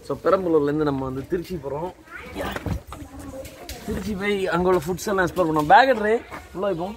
So பெரம்பலூர்லேருந்து நம்ம வந்து திருச்சி போகிறோம் திருச்சி போய் அங்கே உள்ள ஃபுட்ஸ் எல்லாம் எக்ஸ்ப்ளோர் பண்ணோம் பேக் எடுறே உள்ள வைப்போம்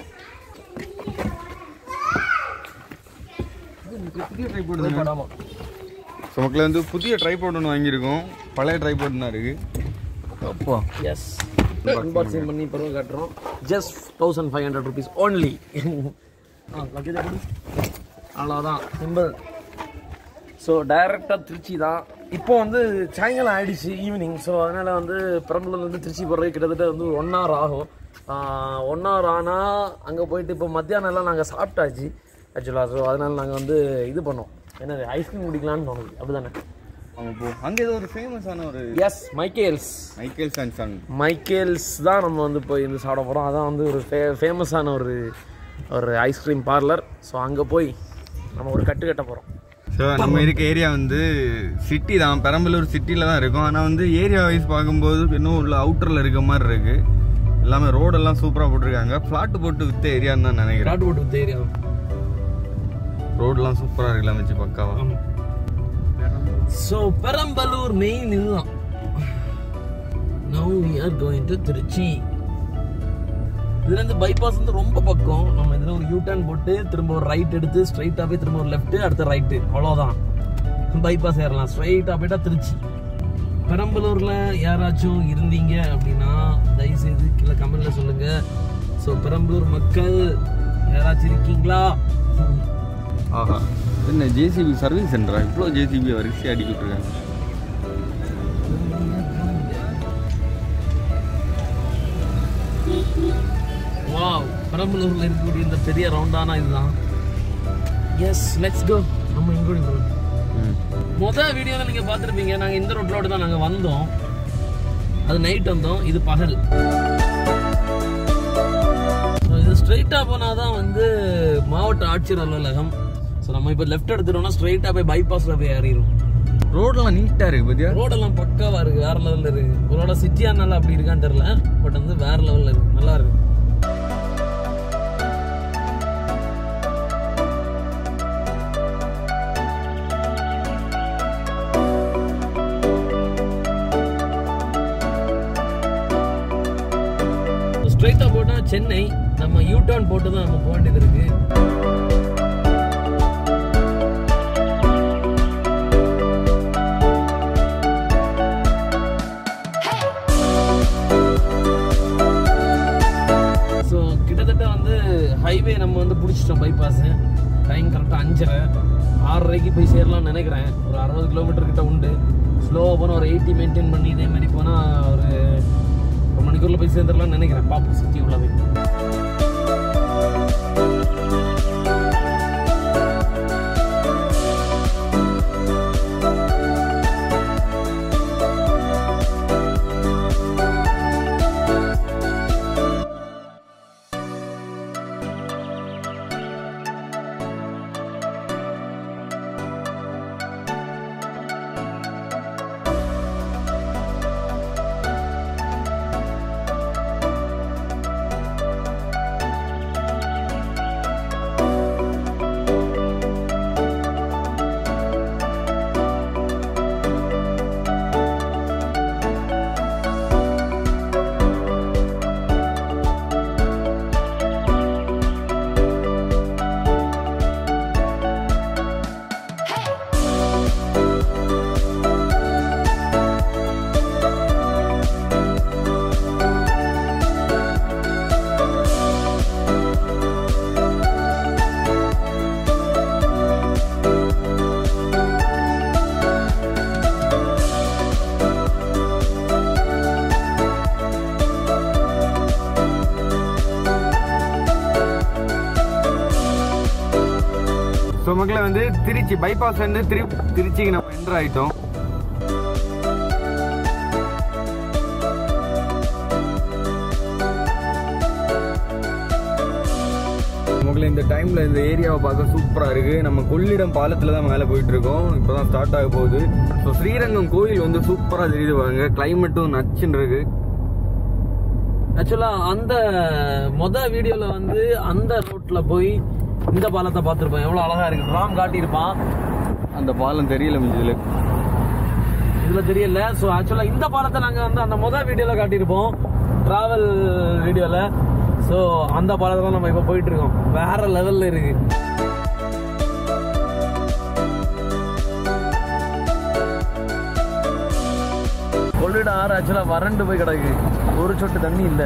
ஆமாம் ஸோ மக்களை வந்து புதிய ட்ரைபோர்ட் ஒன்று வாங்கியிருக்கோம் பழைய ட்ரைபோர்ட் தான் இருக்கு அப்பா எஸ் அன்பாக்சிங் பண்ணி பிறகு காட்டுறோம் just thousand five hundred rupees only ah luggage அவ்வளோதான் சிம்பிள் ஸோ டைரெக்டாக திருச்சி தான் இப்போ வந்து சாயங்காலம் ஆயிடுச்சு ஈவினிங் ஸோ அதனால் வந்து பெரம்பலூர்லேருந்து திருச்சி போகிறது கிட்டத்தட்ட வந்து ஒன் ஹவர் ஆகும் ஒன் ஹவர் ஆனால் அங்கே போயிட்டு இப்போ மத்தியானம் எல்லாம் நாங்கள் சாப்பிட்டாச்சு ஆக்சுவலாக ஸோ அதனால் நாங்கள் வந்து இது பண்ணோம் என்னது ஐஸ்கிரீம் குடிக்கலான்னு தோணுது அப்படி தானே அவங்க போ அங்கே ஏதோ ஒரு ஃபேமஸான ஒரு S Michael's Michael and son Michael's தான் நம்ம வந்து போய் இந்த சாப்பிட போகிறோம் அதான் வந்து ஒரு ஃபே ஃபேமஸான ஒரு ஒரு ஐஸ்கிரீம் பார்லர் ஸோ அங்கே போய் நம்ம ஒரு கட்டு கட்ட போகிறோம் ஸோ நம்ம இருக்க ஏரியா வந்து சிட்டி தான் பெரம்பலூர் சிட்டியில் தான் இருக்கும் ஆனால் வந்து ஏரியா வைஸ் பார்க்கும்போது இன்னும் உள்ள அவுட்டரில் இருக்க மாதிரி இருக்கு எல்லாமே ரோடெல்லாம் சூப்பராக போட்டிருக்காங்க ஃப்ளாட் போட்டு வித்த ஏரியான்னு தான் நினைக்கிறேன் ராட்டு போட்டு தேரியா ரோடெல்லாம் சூப்பராக இருக்குல்ல வச்சு பக்காவா ஸோ பெரம்பலூர் மெயின் இதுதான் now we are going to Trichy இதுலேருந்து பைபாஸ் வந்து ரொம்ப பக்கம் நம்ம இதில் ஒரு யூ டர்ன் போட்டு திரும்ப ஒரு ரைட் எடுத்து ஸ்ட்ரைட்டாக போய் திரும்ப ஒரு லெஃப்ட் அடுத்த ரைட்டு அவ்வளோதான் பைபாஸ் ஏறலாம் ஸ்ட்ரைட்டாக போயிட்டா திருச்சி பெரம்பலூரில் யாராச்சும் இருந்தீங்க அப்படின்னா தயவுசெய்து கீழே கமெண்ட்ல சொல்லுங்க ஸோ பெரம்பலூர் மக்கள் யாராச்சும் இருக்கீங்களா ஆஹா என்ன ஜேசிபி சர்வீஸ் சென்டரா இவ்வளோ ஜேசிபி வரிசை அடிக்கிட்டு இருக்காங்க வாவ் பெரம்பலூர்ல இருக்கக்கூடிய இந்த பெரிய ரவுண்டானா இதுதான் எஸ் லெட்ஸ் கோ நம்ம இன்க்ளூடிங் போகிறோம் ம். மொதல் வீடியோவில் நீங்கள் பார்த்துருப்பீங்க நாங்கள் இந்த ரோட்லோடு தான் நாங்கள் வந்தோம் அது நைட் வந்தோம் இது பகல் So, இது ஸ்ட்ரைட்டாக போனால் தான் வந்து மாவட்ட ஆட்சியர் அலுவலகம் ஸோ நம்ம இப்போ லெஃப்ட் எடுத்துட்டோம்னா ஸ்ட்ரைட்டாக போய் பைபாஸில் போய் ஏறிடும் ரோடெல்லாம் நீட்டாக இருக்கு பாத்தியா ரோடெல்லாம் பக்காவா இருக்கு வேற லெவல்ல இருக்கு ஒருவேளை சிட்டியானால அப்படி இருக்கான்னு தெரியல பட் வந்து வேற லெவல்ல இருக்கு நல்லா இருக்கு ஸ்ட்ரைட்டா போட்டா சென்னை நம்ம யூ டர்ன் போட்டு தான் நம்ம போக வேண்டியது இருக்கு ஸோ கிட்டத்தட்ட வந்து ஹைவே நம்ம வந்து பிடிச்சிட்டோம் பைபாஸ் டைம் கரெக்டாக அஞ்சரை ஆறரைக்கு போய் சேரலாம்னு நினைக்கிறேன் ஒரு அறுபது கிலோமீட்டர் கிட்ட உண்டு ஸ்லோவாக போனால் ஒரு எயிட்டி மெயின்டைன் பண்ணி இதே மாதிரி போனால் ஒரு ஒரு மணிக்கூரில் போய் சேர்ந்துடலாம்னு நினைக்கிறேன் பார்ப்போம் சிட்டி உள்ள போய் ஸோ மக்களை வந்து திருச்சி பைபாஸ் வந்து திரு திருச்சிக்கு நம்ம என்டர் ஆயிட்டோம் மக்களை இந்த டைம்ல இந்த ஏரியாவை பார்க்க சூப்பரா இருக்கு நம்ம கொள்ளிடம் பாலத்துல தான் மேலே போயிட்டு இருக்கோம் இப்போதான் ஸ்டார்ட் ஆக போகுது ஸோ ஸ்ரீரங்கம் கோயில் வந்து சூப்பரா தெரியுது பாருங்க கிளைமேட்டும் நச்சுன்னு இருக்கு ஆக்சுவலா அந்த மொத வீடியோல வந்து அந்த ரோட்ல போய் இந்த பாலத்தை பார்த்துருப்போம் எவ்வளவு அழகா இருக்கு ராம் காட்டியிருப்பான் அந்த பாலம் தெரியல மிஞ்சில இதுல தெரியல ஸோ ஆக்சுவலா இந்த பாலத்தை நாங்க வந்து அந்த முதல் வீடியோல காட்டியிருப்போம் டிராவல் வீடியோல ஸோ அந்த பாலத்தை தான் நம்ம இப்போ போயிட்டு இருக்கோம் வேற லெவல்ல இருக்கு கொள்ளிட ஆறு ஆக்சுவலா வறண்டு போய் கிடக்கு ஒரு சொட்டு தண்ணி இல்லை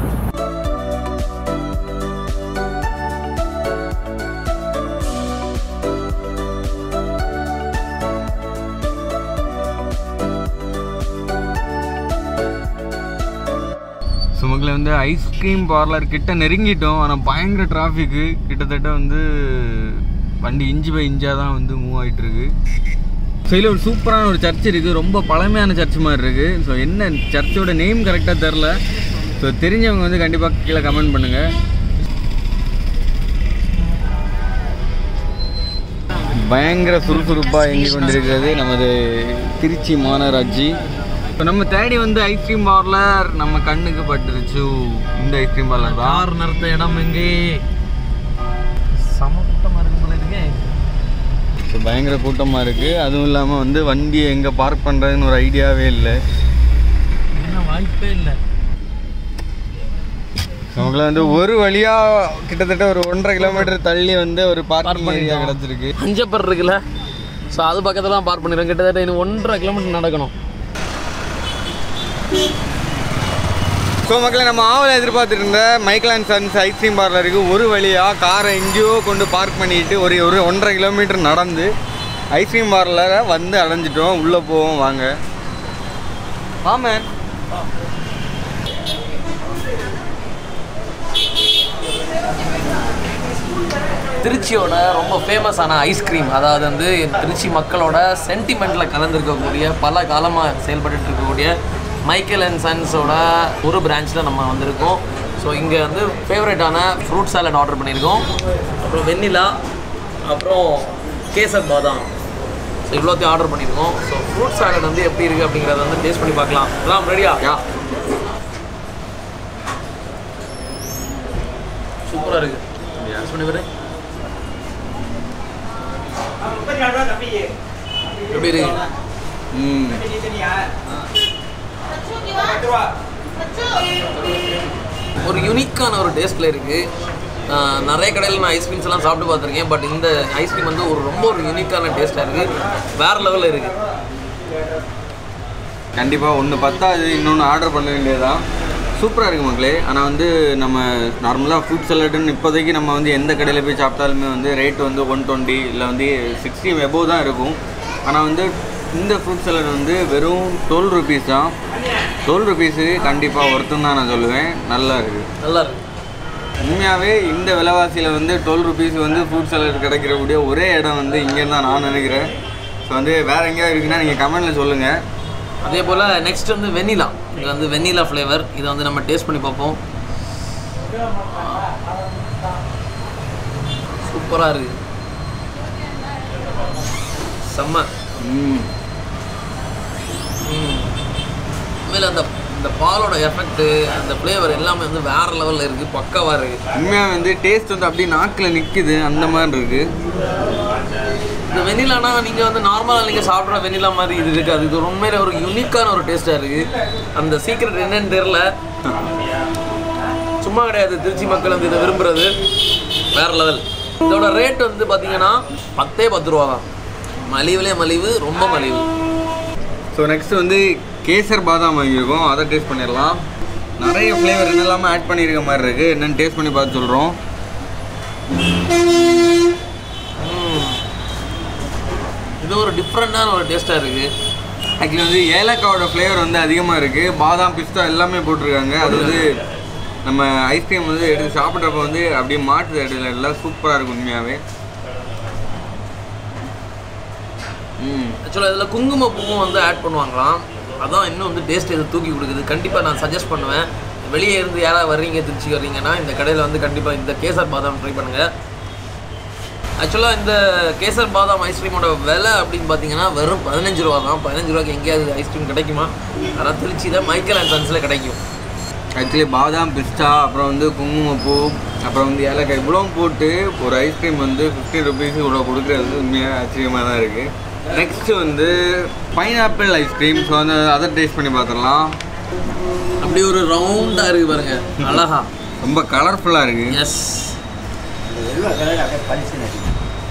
ஸோ மக்களை வந்து ஐஸ்கிரீம் பார்லர் கிட்ட நெருங்கிட்டோம் ஆனால் பயங்கர டிராஃபிக்கு கிட்டத்தட்ட வந்து வண்டி இன்ச்சு பை இன்ச்சாக தான் வந்து மூவ் ஆகிட்டு இருக்கு ஸோ இதில் ஒரு சூப்பரான ஒரு சர்ச் இருக்குது ரொம்ப பழமையான சர்ச் மாதிரி இருக்குது ஸோ என்ன சர்ச்சோட நேம் கரெக்டாக தெரில ஸோ தெரிஞ்சவங்க வந்து கண்டிப்பாக கீழே கமெண்ட் பண்ணுங்கள் பயங்கர சுறுசுறுப்பாக இயங்கி கொண்டிருக்கிறது நமது திருச்சி மாநகராட்சி இப்போ நம்ம தேடி வந்து ஐஸ்கிரீம் பார்லர் நம்ம கண்ணுக்கு பட்டுருச்சு இந்த ஐஸ்கிரீம் பார்லர் தான் கார் நிறுத்த இடம் எங்கே சம கூட்டமா இருக்கு போல இருக்கே ஸோ பயங்கர கூட்டமாக இருக்குது அதுவும் இல்லாமல் வந்து வண்டியை எங்கே பார்க் பண்ணுறதுன்னு ஒரு ஐடியாவே இல்லை என்ன வாய்ப்பே இல்லை அவங்கள வந்து ஒரு வழியாக கிட்டத்தட்ட ஒரு ஒன்றரை கிலோமீட்டர் தள்ளி வந்து ஒரு பார்க்கிங் Park ஏரியா பண்ணிட்டோம். கிடச்சிருக்கு அஞ்சப்பர் இருக்குல்ல ஸோ அது பக்கத்துல தான் பார்க் பண்ணிடுறோம் கிட்டத்தட்ட இன்னும் ஒன்றரை கிலோமீட்டர் நடக்கணும் ஸோ மக்களை நம்ம ஆவலை எதிர்பார்த்துட்டு இருந்த மைக்கேல் அண்ட் சன்ஸ் ஐஸ்கிரீம் பார்லருக்கு ஒரு வழியாக காரை எங்கேயோ கொண்டு பார்க் பண்ணிட்டு ஒரு ஒரு ஒன்றரை கிலோமீட்டர் நடந்து ஐஸ்கிரீம் பார்லரை வந்து அடைஞ்சிட்டோம் உள்ளே போவோம் வாங்க ஆமாம் திருச்சியோட ரொம்ப ஃபேமஸான ஐஸ்கிரீம் அதாவது வந்து திருச்சி மக்களோட சென்டிமெண்ட்டில் கலந்துருக்கக்கூடிய பல காலமாக செயல்பட்டு இருக்கக்கூடிய மைக்கேல் அண்ட் சன்ஸோட ஒரு பிரான்ச்சில் நம்ம வந்திருக்கோம் ஸோ இங்கே வந்து ஃபேவரட்டான ஃப்ரூட் சாலட் ஆர்டர் பண்ணியிருக்கோம் அப்புறம் வெண்ணிலா அப்புறம் கேசர் பாதாம் ஸோ இவ்வளோத்தையும் ஆர்டர் பண்ணியிருக்கோம் ஸோ ஃப்ரூட் சாலட் வந்து எப்படி இருக்குது அப்படிங்கிறத வந்து டேஸ்ட் பண்ணி பார்க்கலாம் எல்லாம் ரெடியா யா சூப்பராக இருக்குது டேஸ்ட் பண்ணி பாரு எப்படி இருக்கு ம் ஒரு யூனிக்கான ஒரு டேஸ்ட்டில் இருக்குது நிறைய கடையில் நான் ஐஸ்கிரீம்ஸ் எல்லாம் சாப்பிட்டு பார்த்துருக்கேன் பட் இந்த ஐஸ்கிரீம் வந்து ஒரு ரொம்ப ஒரு யூனிக்கான டேஸ்ட்டாக இருக்குது வேறு லெவலில் இருக்குது கண்டிப்பாக ஒன்று பத்தாது இன்னொன்று ஆர்டர் பண்ண வேண்டியதுதான் சூப்பராக இருக்குது மக்களே ஆனால் வந்து நம்ம நார்மலாக ஃபுட் சலாடுன்னு இப்போதைக்கு நம்ம வந்து எந்த கடையில் போய் சாப்பிட்டாலுமே வந்து ரேட் வந்து ஒன் டுவெண்ட்டி இல்லை வந்து சிக்ஸ்டி எபோவ் தான் இருக்கும் ஆனால் வந்து இந்த ஃப்ரூட் சலாட் வந்து வெறும் டுவெல் ருபீஸ் தான் டுவெல் ருபீஸுக்கு கண்டிப்பாக ஒருத்தம் தான் நான் சொல்லுவேன் நல்லா இருக்குது நல்லா இருக்கு உண்மையாகவே இந்த விலைவாசியில் வந்து டுவெல் ருபீஸ் வந்து ஃப்ரூட் சலாட் கிடைக்கிறக்கூடிய ஒரே இடம் வந்து இங்கே தான் நான் நினைக்கிறேன் ஸோ வந்து வேறு எங்கேயாவது இருக்குன்னா நீங்கள் கமெண்ட்டில் சொல்லுங்கள் அதே போல் நெக்ஸ்ட் வந்து வெண்ணிலா இது வந்து வெண்ணிலா ஃப்ளேவர் இதை வந்து நம்ம டேஸ்ட் பண்ணி பார்ப்போம் சூப்பராக இருக்குது செம்ம ம் உண்மையில் அந்த இந்த பாலோட எஃபெக்ட்டு அந்த ஃப்ளேவர் எல்லாமே வந்து வேற லெவலில் இருக்குது பக்காவாக இருக்குது உண்மையாக வந்து டேஸ்ட் வந்து அப்படியே நாக்கில் நிற்குது அந்த மாதிரி இருக்கு இந்த வெண்ணிலானா நீங்கள் வந்து நார்மலாக நீங்கள் சாப்பிட்ற வெண்ணிலா மாதிரி இது இருக்காது இது உண்மையில ஒரு யூனிக்கான ஒரு டேஸ்ட்டாக இருக்குது அந்த சீக்ரெட் என்னன்னு தெரில சும்மா கிடையாது திருச்சி மக்கள் வந்து இதை விரும்புறது வேற லெவல் இதோட ரேட் வந்து பார்த்தீங்கன்னா பத்தே பத்து ரூபா தான் மலிவுலே மலிவு ரொம்ப மலிவு ஸோ நெக்ஸ்ட் வந்து கேசர் பாதாம் வாங்கியிருக்கோம் அதை டேஸ்ட் பண்ணிடலாம் நிறைய ஃப்ளேவர் என்னெல்லாமே ஆட் பண்ணியிருக்க மாதிரி இருக்குது என்னென்னு டேஸ்ட் பண்ணி பார்த்து சொல்கிறோம் ம். இது ஒரு டிஃப்ரெண்ட்டான ஒரு டேஸ்ட்டாக இருக்குது ஆக்சுவலி வந்து ஏலக்காவோட ஃப்ளேவர் வந்து அதிகமாக இருக்குது பாதாம் பிஸ்தா எல்லாமே போட்டிருக்காங்க அது வந்து நம்ம ஐஸ்கிரீம் வந்து எடுத்து சாப்பிட்றப்ப வந்து அப்படியே மாட்டுது இடத்துல எல்லாம் சூப்பராக இருக்கும் உண்மையாகவே ம் ஆக்சுவலாக இதில் குங்குமப்பூவும் வந்து ஆட் பண்ணுவாங்களாம் அதான் இன்னும் வந்து டேஸ்ட் இது தூக்கி கொடுக்குது கண்டிப்பாக நான் சஜஸ்ட் பண்ணுவேன் வெளியே இருந்து யாராவது வர்றீங்க திருச்சி வர்றீங்கன்னா இந்த கடையில் வந்து கண்டிப்பாக இந்த கேசர் பாதாம் ட்ரை பண்ணுங்கள் ஆக்சுவலாக இந்த கேசர் பாதாம் ஐஸ்கிரீமோட விலை அப்படின்னு பார்த்தீங்கன்னா வெறும் பதினஞ்சு ரூபா தான் பதினஞ்சு ரூபாய்க்கு எங்கேயாவது ஐஸ்கிரீம் கிடைக்குமா அதான் திருச்சியில் மைக்கேல் அண்ட் சன்ஸில் கிடைக்கும் ஆக்சுவலி பாதாம் பிஸ்தா அப்புறம் வந்து குங்குமப்பூ அப்புறம் வந்து ஏலக்காய் இவ்வளோ போட்டு ஒரு ஐஸ்கிரீம் வந்து ஃபிஃப்டி ருபீஸ் இவ்வளோ கொடுக்குறது வந்து உண்மையாக ஆச்சரியமாக தான் இருக்குது நெக்ஸ்ட் வந்து பைனாப்பிள் ஐஸ்கிரீம் ஸோ அந்த அதை டேஸ்ட் பண்ணி பார்த்துடலாம் அப்படி ஒரு ரவுண்டா இருக்கு பாருங்க அழகா ரொம்ப கலர்ஃபுல்லாக இருக்கு எஸ் எல்லோ கலர் அப்படியே பளிச்சுன்னு இருக்கு.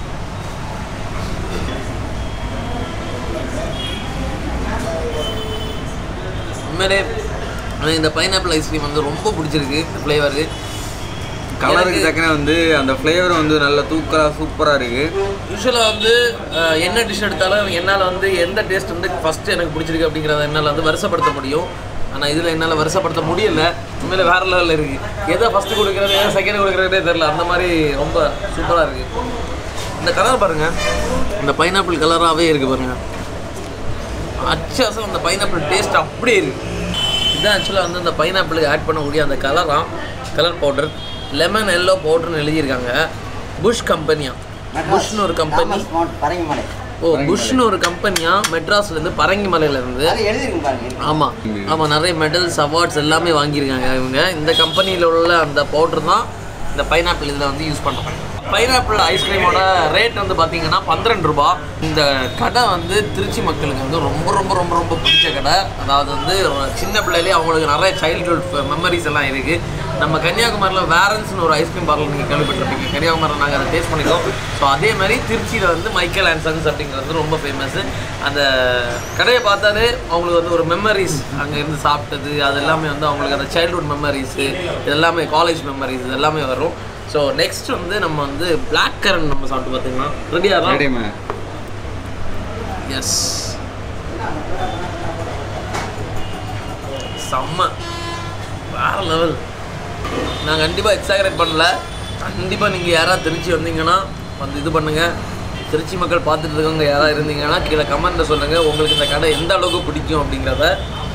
உண்மையிலே எனக்கு இந்த பைனாப்பிள் ஐஸ்கிரீம் வந்து ரொம்ப பிடிச்சிருக்கு ஃப்ளேவரு கலருக்கு தக்கன வந்து அந்த ஃப்ளேவர் வந்து நல்ல தூக்கலாக சூப்பராக இருக்கு யூஸ்வலாக வந்து அஹ், என்ன டிஷ் எடுத்தாலும் என்னால் வந்து எந்த டேஸ்ட் வந்து ஃபஸ்ட்டு எனக்கு பிடிச்சிருக்கு அப்படிங்கிறத என்னால் வந்து வருஷப்படுத்த முடியும் ஆனால் இதில் என்னால் வருஷப்படுத்த முடியல உண்மையில வேறு லெவலில் இருக்குது எதை ஃபஸ்ட்டு கொடுக்குறது எதை செகண்ட் கொடுக்குறதே தெரில அந்த மாதிரி ரொம்ப சூப்பராக இருக்குது இந்த கலர் பாருங்கள் இந்த பைனாப்பிள் கலராகவே இருக்குது பாருங்கள் அச்சாசம் அந்த பைனாப்பிள் டேஸ்ட் அப்படியே இருக்குது இதுதான் ஆக்சுவலாக வந்து அந்த பைனாப்பிளுக்கு ஆட் பண்ணக்கூடிய அந்த கலராக கலர் பவுடர் லெமன் எல்லோ பவுடர்னு எழுதியிருக்காங்க புஷ் கம்பெனியா புஷ்னு ஒரு கம்பெனி தாமஸ் மவுண்ட் பரங்கிமலை ஓ புஷ்னு ஒரு கம்பெனியா மெட்ராஸ்லேருந்து பரங்கிமலையிலேருந்து அது எழுதிருக்கு பாருங்க ஆமாம் ஆமாம் நிறைய மெடல்ஸ் அவார்ட்ஸ் எல்லாமே வாங்கியிருக்காங்க இவங்க இந்த கம்பெனியில் உள்ள அந்த பவுடர் தான் இந்த பைனாப்பிள் இதில் வந்து யூஸ் பண்ணுறாங்க பைனாப்பிள் ஐஸ்கிரீமோட ரேட் வந்து பார்த்தீங்கன்னா பன்னிரெண்டு ரூபா இந்த கடை வந்து திருச்சி மக்களுக்கு வந்து ரொம்ப ரொம்ப ரொம்ப ரொம்ப பிடிச்ச கடை அதாவது வந்து ஒரு சின்ன பிள்ளையிலே அவங்களுக்கு நிறைய சைல்ட்ஹுட் மெமரிஸ் எல்லாம் இருக்குது நம்ம கன்னியாகுமரியில் வேரன்ஸ்னு ஒரு ஐஸ்கிரீம் பார்லர் நீங்கள் கேள்விப்பட்டிருப்பீங்க கன்னியாகுமரியில் நாங்கள் அதை டேஸ்ட் பண்ணிக்கோம் ஸோ அதே மாதிரி திருச்சியில் வந்து மைக்கேல் அண்ட் சன்ஸ் அப்படிங்கிறது ரொம்ப ஃபேமஸ் அந்த கடையை பார்த்தாலே அவங்களுக்கு வந்து ஒரு மெமரிஸ் அங்கே இருந்து சாப்பிட்டது அது எல்லாமே வந்து அவங்களுக்கு அந்த சைல்ட்ஹுட் மெமரிஸு இது எல்லாமே காலேஜ் மெமரிஸ் இது எல்லாமே வரும் ஸோ நெக்ஸ்ட் வந்து நம்ம வந்து பிளாக் கரண்ட் நம்ம சாப்பிட்டு பார்த்தீங்கன்னா ரெடியாக தான் ரெடிமே எஸ் செம்ம வேற லெவல் நான் கண்டிப்பாக எக்ஸாகரேட் பண்ணல கண்டிப்பாக நீங்கள் யாராவது திருச்சி வந்தீங்கன்னா வந்து இது பண்ணுங்கள் திருச்சி மக்கள் பார்த்துட்டு இருக்கவங்க யாராவது இருந்தீங்கன்னா கீழே கமெண்ட்டில் சொல்லுங்கள் உங்களுக்கு இந்த கடை எந்த அளவுக்கு பிடிக்கும் அப்படிங்கிறத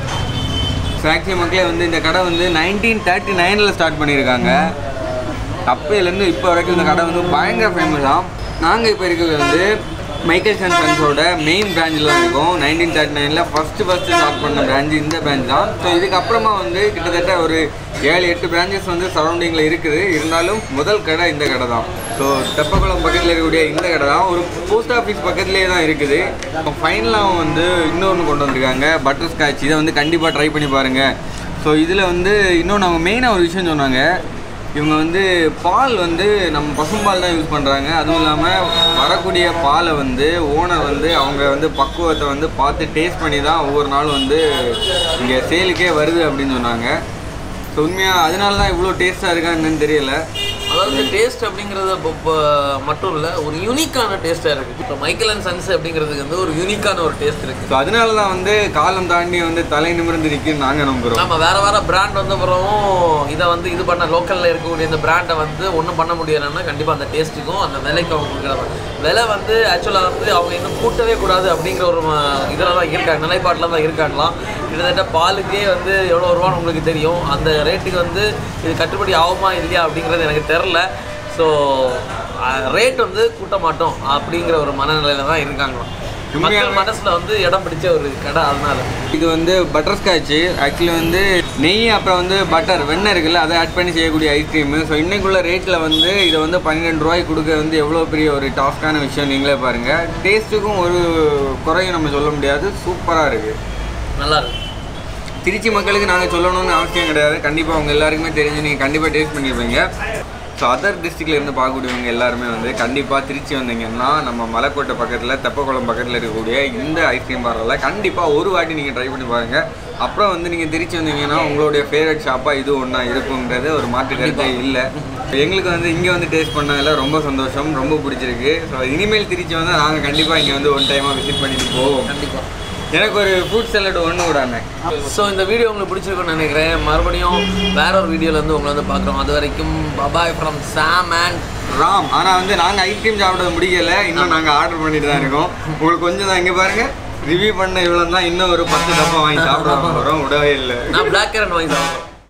ஆக்சுவலி மக்களே வந்து இந்த கடை வந்து நைன்டீன் தேர்ட்டி நைனில் ஸ்டார்ட் பண்ணியிருக்காங்க அப்பையிலேருந்து இப்போ வரைக்கும் இந்த கடை வந்து பயங்கர ஃபேமஸ் தான் நாங்கள் இப்போ இருக்கிறது வந்து மைக்கேல் அண்ட் சன்ஸோட மெயின் பிரான்ச்சில் தான் இருக்கோம் நைன்டீன் தேர்ட்டி நைனில் ஃபஸ்ட்டு ஃபஸ்ட்டு ஸ்டார்ட் பண்ண பிரான்ச் இந்த பிரான்ச் தான் ஸோ இதுக்கப்புறமா வந்து கிட்டத்தட்ட ஒரு ஏழு எட்டு பிரான்ச்சஸ் வந்து சரௌண்டிங்கில் இருக்குது இருந்தாலும் முதல் கடை இந்த கடை தான் ஸோ தெப்பக்குளம் பக்கத்தில் இருக்கக்கூடிய இந்த கடை தான் ஒரு போஸ்ட் ஆஃபீஸ் பக்கத்துலேயே தான் இருக்குது இப்போ ஃபைனலாக வந்து இன்னொன்று கொண்டு வந்திருக்காங்க பட்டர் ஸ்காட்ச் இதை வந்து கண்டிப்பாக ட்ரை பண்ணி பாருங்கள் ஸோ இதில் வந்து இன்னொன்று அவங்க மெயினாக ஒரு விஷயம் சொன்னாங்க இவங்க வந்து பால் வந்து நம்ம பசும்பால் தான் யூஸ் பண்ணுறாங்க அதுவும் இல்லாமல் வரக்கூடிய பாலை வந்து ஓனர் வந்து அவங்க வந்து பக்குவத்தை வந்து பார்த்து டேஸ்ட் பண்ணி தான் ஒவ்வொரு நாளும் வந்து இங்கே சேலுக்கே வருது அப்படின்னு சொன்னாங்க ஸோ உண்மையாக அதனால தான் இவ்வளோ டேஸ்ட்டாக இருக்கான்னு தெரியல அதாவது டேஸ்ட் அப்படிங்கிறது இப்போ- இப்போ மட்டும் இல்லை ஒரு யூனிக்கான டேஸ்ட்டாக இருக்குது இப்போ மைக்கேல் அண்ட் சன்ஸ் அப்படிங்கிறதுக்கு வந்து ஒரு யூனிக்கான ஒரு டேஸ்ட் இருக்குது ஸோ அதனால தான் வந்து காலம் தாண்டி வந்து தலை நிமிர்ந்து நிற்குன்னு நாங்கள் நம்புகிறோம் நம்ம வேற வேற பிராண்ட் வந்த பிறகும் இதை வந்து இது பண்ண லோக்கல்ல இருக்கக்கூடிய இந்த பிராண்டை வந்து ஒன்றும் பண்ண முடியலைன்னா கண்டிப்பாக அந்த டேஸ்ட்டுக்கும் அந்த விலைக்கும் அவங்க கொடுக்குறாங்க விலை வந்து ஆக்சுவலாக வந்து அவங்க இன்னும் கூட்டவே கூடாது அப்படிங்கிற ஒரு இதில் தான் இருக்காங்க நிலைப்பாட்டில் தான் இருக்காங்களாம் கிட்டத்தட்ட பாலுக்கே வந்து எவ்வளோ ரூபான்னு உங்களுக்கு தெரியும் அந்த ரேட்டுக்கு வந்து இது கட்டுப்படி ஆகுமா இல்லையா அப்படிங்கிறது எனக்கு தெரில ஸோ ரேட் வந்து கூட்ட மாட்டோம் அப்படிங்கிற ஒரு மனநிலையில தான் இருக்காங்களாம் மக்கள் மனசில் வந்து இடம் பிடிச்ச ஒரு கடை அதனால இது வந்து பட்டர் ஸ்காட்சு ஆக்சுவலி வந்து நெய் அப்புறம் வந்து பட்டர் வெண்ணெய் இருக்குல்ல அதை ஆட் பண்ணி செய்யக்கூடிய ஐஸ்கிரீமு ஸோ இன்னைக்குள்ள ரேட்டில் வந்து இதை வந்து பன்னிரெண்டு ரூபாய்க்கு கொடுக்க வந்து எவ்வளோ பெரிய ஒரு டாஸ்க்கான விஷயம் நீங்களே பாருங்கள் டேஸ்ட்டுக்கும் ஒரு குறையும் நம்ம சொல்ல முடியாது சூப்பராக இருக்குது நல்லா இருக்கு திருச்சி மக்களுக்கு நாங்கள் சொல்லணும்னு அவசியம் கிடையாது கண்டிப்பாக அவங்க எல்லாருக்குமே தெரிஞ்சு நீங்கள் கண்டிப்பாக டேஸ்ட் பண்ணியிருப்பீங்க ஸோ அதர் டிஸ்ட்ரிக்ட்ல இருந்து பார்க்கக்கூடியவங்க எல்லாருமே வந்து கண்டிப்பாக திருச்சி வந்தீங்கன்னா நம்ம மலைக்கோட்டை பக்கத்தில் தெப்பக்குளம் பக்கத்தில் இருக்கக்கூடிய இந்த ஐஸ்கிரீம் பார்லரில் கண்டிப்பாக ஒரு வாட்டி நீங்கள் ட்ரை பண்ணி பாருங்கள் அப்புறம் வந்து நீங்கள் திருச்சி வந்தீங்கன்னா உங்களுடைய ஃபேவரட் ஷாப்பாக இது ஒன்றா இருக்குங்கிறது ஒரு மாற்று கருத்தே இல்லை எங்களுக்கு வந்து இங்கே வந்து டேஸ்ட் பண்ணதில் ரொம்ப சந்தோஷம் ரொம்ப பிடிச்சிருக்கு ஸோ இனிமேல் திருச்சி வந்தால் நாங்கள் கண்டிப்பாக இங்கே வந்து ஒன் டைமாக விசிட் பண்ணிட்டு போவோம் கண்டிப்பாக எனக்கு ஒரு ஃப்ரூட் சலாட் ஒன்று விடாங்க ஸோ இந்த வீடியோ உங்களுக்கு பிடிச்சிருக்கும்னு நினைக்கிறேன் மறுபடியும் வேற ஒரு வீடியோல இருந்து உங்களை வந்து பார்க்குறோம் அது வரைக்கும் bye bye from Sam and Ram ஆனால் வந்து நாங்கள் ஐஸ்கிரீம் சாப்பிட முடியல இன்னும் நாங்கள் ஆர்டர் பண்ணிட்டு தான் இருக்கோம் உங்களுக்கு கொஞ்சம் தான் இங்கே பாருங்க ரிவ்யூ பண்ண இவ்வளோ தான் இன்னும் ஒரு பத்து டப்பா வாங்கி சாப்பிட போகிறோம் விடவே இல்லை நான் பிளாக் கரண்ட் வாங்கி சாப்பிட்றோம்